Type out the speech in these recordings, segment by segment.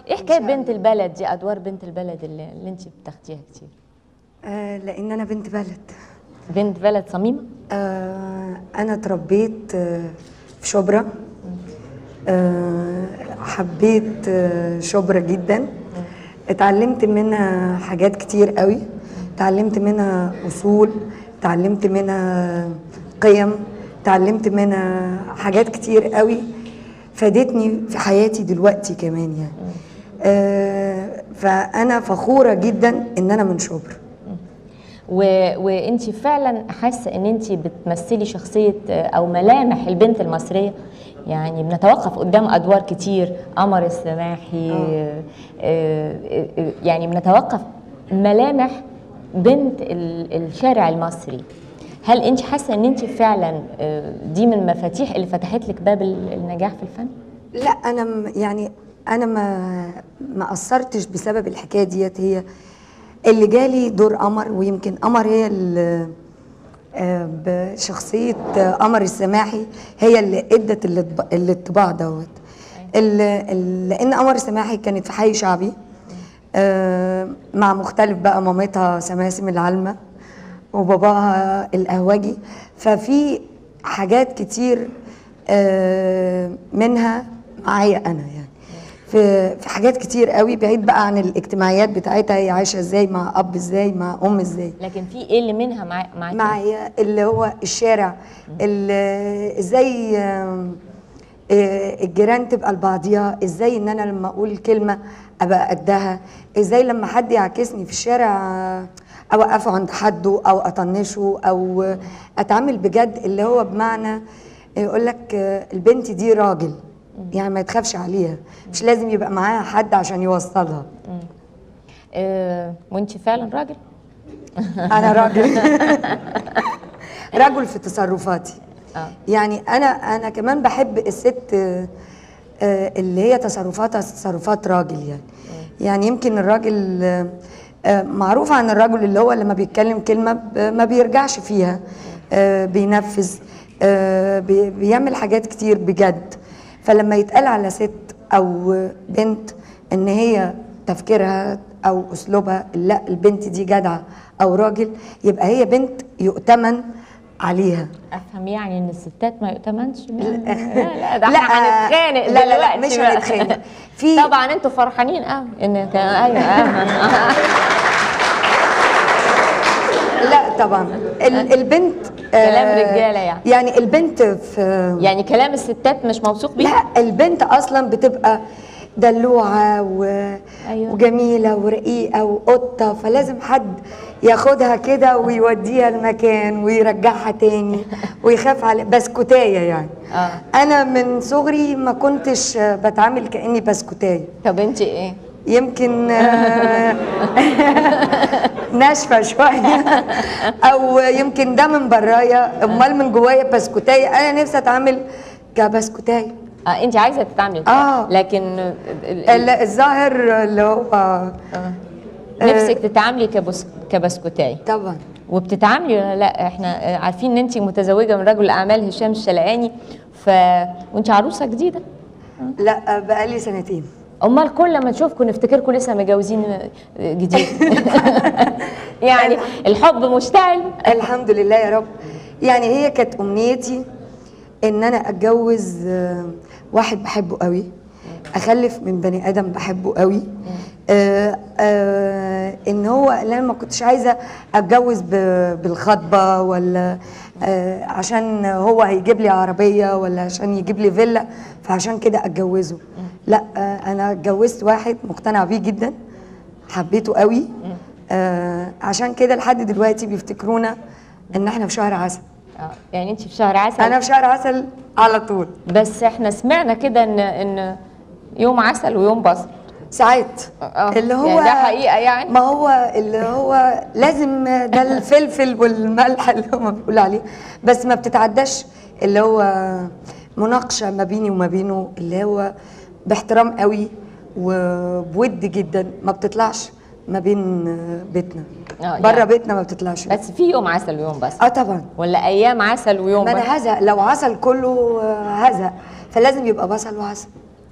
ايه حكايه بنت البلد دي ادوار بنت البلد اللي, اللي انت بتاخديها كتير آه لان انا بنت بلد بنت بلد صميمه آه انا اتربيت آه في شبرا آه حبيت آه شبرا جدا اتعلمت منها حاجات كتير قوي اتعلمت منها اصول اتعلمت منها قيم اتعلمت منها حاجات كتير قوي فادتني في حياتي دلوقتي كمان يعني آه فانا فخوره جدا ان انا من شبرا و... وانت فعلا حاسه ان انت بتمثلي شخصيه او ملامح البنت المصريه يعني بنتوقف قدام ادوار كتير قمر السماحي آه. آه آه يعني بنتوقف ملامح بنت ال- الشارع المصري هل انت حاسه ان انت فعلا آه، دي من المفاتيح اللي فتحت لك باب ال- النجاح في الفن لا انا م- يعني انا ما ما قصرتش بسبب الحكايه ديت هي اللي جالي دور قمر ويمكن قمر هي اللي آه، بشخصيه آه، قمر السماحي هي اللي ادت الانطب- الانطباع دوت ال- ال- لان قمر السماحي كانت في حي شعبي آه، مع مختلف بقى مامتها سماسم العلمه وباباها القهوجي ففي حاجات كتير آه، منها معايا انا يعني في في حاجات كتير قوي بعيد بقى عن الاجتماعيات بتاعتها هي عايشه ازاي مع اب ازاي مع ام ازاي لكن في ايه اللي منها مع معاكي معايا اللي هو الشارع اللي ازاي آم، آه، الجيران تبقى لبعضيها ازاي ان انا لما اقول كلمه ابقى قدها ازاي لما حد يعكسني في الشارع آه، اوقفه عند حده او اطنشه او آه، اتعامل بجد اللي هو بمعنى يقول لك آه، البنت دي راجل يعني ما يتخافش عليها مش لازم يبقى معاها حد عشان يوصلها آه، وانت فعلا راجل انا راجل رجل في تصرفاتي آه. يعني انا انا كمان بحب الست آه، آه، اللي هي تصرفاتها تصرفات راجل يعني يعني يمكن الراجل آه، آه، معروف عن الرجل اللي هو لما بيتكلم كلمه ب- ما بيرجعش فيها آه، بينفذ آه، بي- بيعمل حاجات كتير بجد فلما يتقال على ست او بنت ان هي تفكيرها او اسلوبها لا البنت دي جدعه او راجل يبقى هي بنت يؤتمن عليها افهم يعني ان الستات ما يؤتمنش لا لا ده لا، احنا هنتخانق لا، لا، لا، دلوقتي مش بقى. هنتخانق. في- طبعا انتوا فرحانين قوي ان كان ايوه آه. لا طبعا ال- البنت كلام آه، رجالة يعني. يعني البنت في يعني كلام الستات مش موثوق بيه لا البنت اصلا بتبقى دلوعه و... أيوة. وجميله ورقيقه وقطه فلازم حد ياخدها كده ويوديها المكان ويرجعها تاني ويخاف على بسكوتايه يعني آه. انا من صغري ما كنتش آه، بتعامل كاني بسكوتايه طب انت ايه يمكن آه، ناشفه شويه او يمكن ده من برايا امال من جوايا بسكوتايه انا نفسي اتعامل كبسكوتايه آه انت عايزه تتعاملي آه. لكن ال- ال- ال- الظاهر اللي هو نفسك تتعاملي كبس كبسكوتاي طبعا وبتتعاملي ولا لا احنا آه، عارفين ان انت متزوجه من رجل اعمال هشام الشلقاني ف وانت عروسه جديده لا بقالي سنتين امال كل ما نشوفكم نفتكركم لسه متجوزين جديد يعني الحب مشتعل الحمد لله يا رب يعني هي كانت امنيتي ان انا اتجوز آه، واحد بحبه قوي اخلف من بني ادم بحبه قوي آه آه ان هو اللي انا ما كنتش عايزه اتجوز ب- بالخطبه ولا آه عشان هو هيجيب لي عربيه ولا عشان يجيب لي فيلا فعشان كده اتجوزه لا آه انا اتجوزت واحد مقتنع بيه جدا حبيته قوي آه عشان كده لحد دلوقتي بيفتكرونا ان احنا في شهر عسل آه، يعني انت في شهر عسل انا في شهر عسل على طول بس احنا سمعنا كده ان ان يوم عسل ويوم بصل ساعات آه، اللي هو يعني ده حقيقة يعني؟ ما هو اللي هو لازم ده الفلفل والملح اللي هم بيقولوا عليه بس ما بتتعداش اللي هو مناقشه ما بيني وما بينه اللي هو باحترام قوي وبود جدا ما بتطلعش ما بين بيتنا آه، بره يعني. بيتنا ما بتطلعش بس في يوم عسل ويوم بصل اه طبعا ولا ايام عسل ويوم ما بصل انا هزق لو عسل كله آه، هزق فلازم يبقى بصل وعسل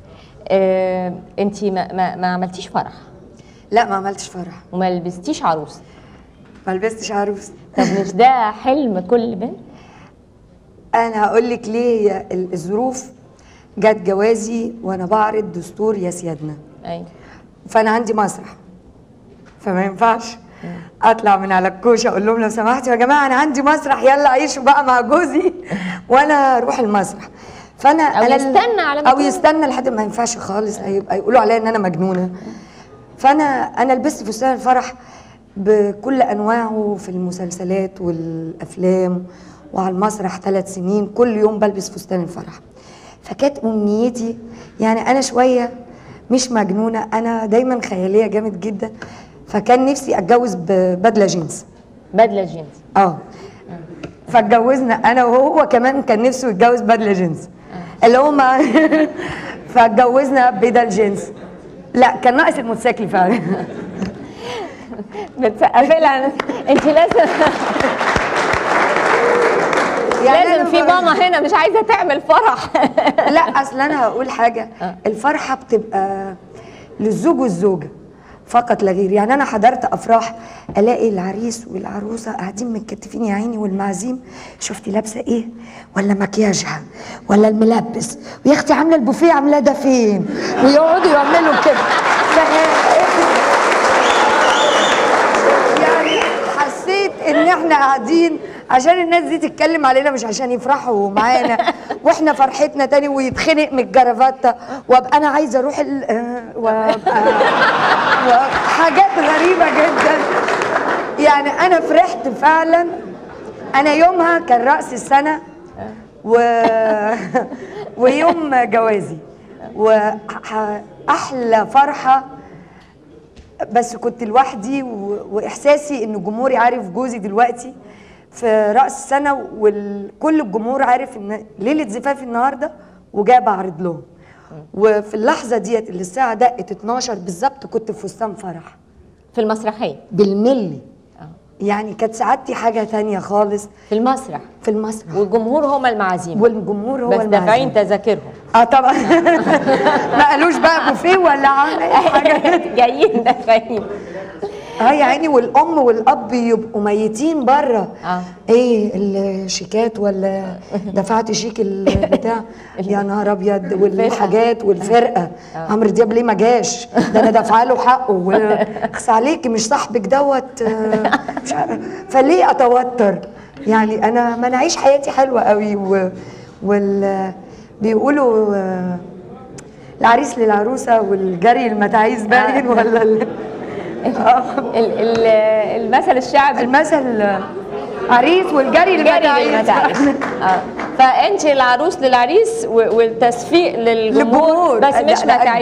آه انت ما, ما, ما عملتيش فرح لا ما عملتش فرح وما لبستيش عروسه ما لبستش عروس طب مش ده حلم كل بنت انا هقول لك ليه هي ال- الظروف جت جوازي وانا بعرض دستور يا سيادنا ايوه فانا عندي مسرح فما ينفعش اطلع من على الكوشه اقول لهم لو سمحتوا يا جماعه انا عندي مسرح يلا عيشوا بقى مع جوزي وانا اروح المسرح فانا أو أنا ال- يستنى على ما او تروح. يستنى لحد ما ينفعش خالص هيبقى يقولوا عليا ان انا مجنونه فانا انا لبست فستان الفرح بكل انواعه في المسلسلات والافلام وعلى المسرح ثلاث سنين كل يوم بلبس فستان الفرح فكانت امنيتي يعني انا شويه مش مجنونه انا دايما خياليه جامد جدا فكان نفسي اتجوز ببدله جينز بدله جينز اه فاتجوزنا انا وهو كمان كان نفسه يتجوز بدله جينز اللي هما فاتجوزنا بدل جينز لا كان ناقص الموتوسيكل فعلا بتسقفي لها انت لازم يعني لازم أنا في ب- ماما هنا مش عايزه تعمل فرح لا اصل انا هقول حاجه الفرحه بتبقى للزوج والزوجه فقط لا غير يعني انا حضرت افراح الاقي العريس والعروسه قاعدين متكتفين يا عيني والمعازيم شفتي لابسه ايه ولا مكياجها ولا الملبس ويا اختي عامله البوفيه عاملاه ده فين ويقعدوا يعملوا كده ف- يعني حسيت ان احنا قاعدين عشان الناس دي تتكلم علينا مش عشان يفرحوا معانا واحنا فرحتنا تاني ويتخنق من الجرافته وابقى انا عايزه اروح ال- آه، وابقى وحاجات غريبه جدا يعني انا فرحت فعلا انا يومها كان راس السنه و... ويوم جوازي واحلى فرحه بس كنت لوحدي و... واحساسي ان جمهوري عارف جوزي دلوقتي في راس السنه وكل الجمهور عارف ان ليله زفافي النهارده وجاي بعرض لهم وفي اللحظه ديت اللي الساعه دقت 12 بالظبط كنت في فستان فرح في المسرحيه بالملي آه. يعني كانت سعادتي حاجه تانية خالص في المسرح في المسرح والجمهور هم المعازيم والجمهور هو بس المعزوم. دافعين تذاكرهم اه طبعا ما قالوش بقى بوفيه ولا عامل اي حاجه جايين دافعين اه يا عيني والام والاب يبقوا ميتين بره آه. ايه الشيكات ولا دفعت شيك البتاع يا نهار ابيض والحاجات والفرقه عمرو دياب ليه ما جاش ده انا دافعه له حقه اخس عليكي مش صاحبك دوت آه، مش عارف- فليه اتوتر يعني انا ما انا اعيش حياتي حلوه قوي و وال بيقولوا آه، العريس للعروسه والجري المتاعيس باين ولا ال- ال- ال- المثل الشعبي المثل عريس والجري جري المتاعيس للمتاعيس اه فانت العروس للعريس و- والتصفيق للجمهور للجمهور. بس مش لا، لا، متاعيس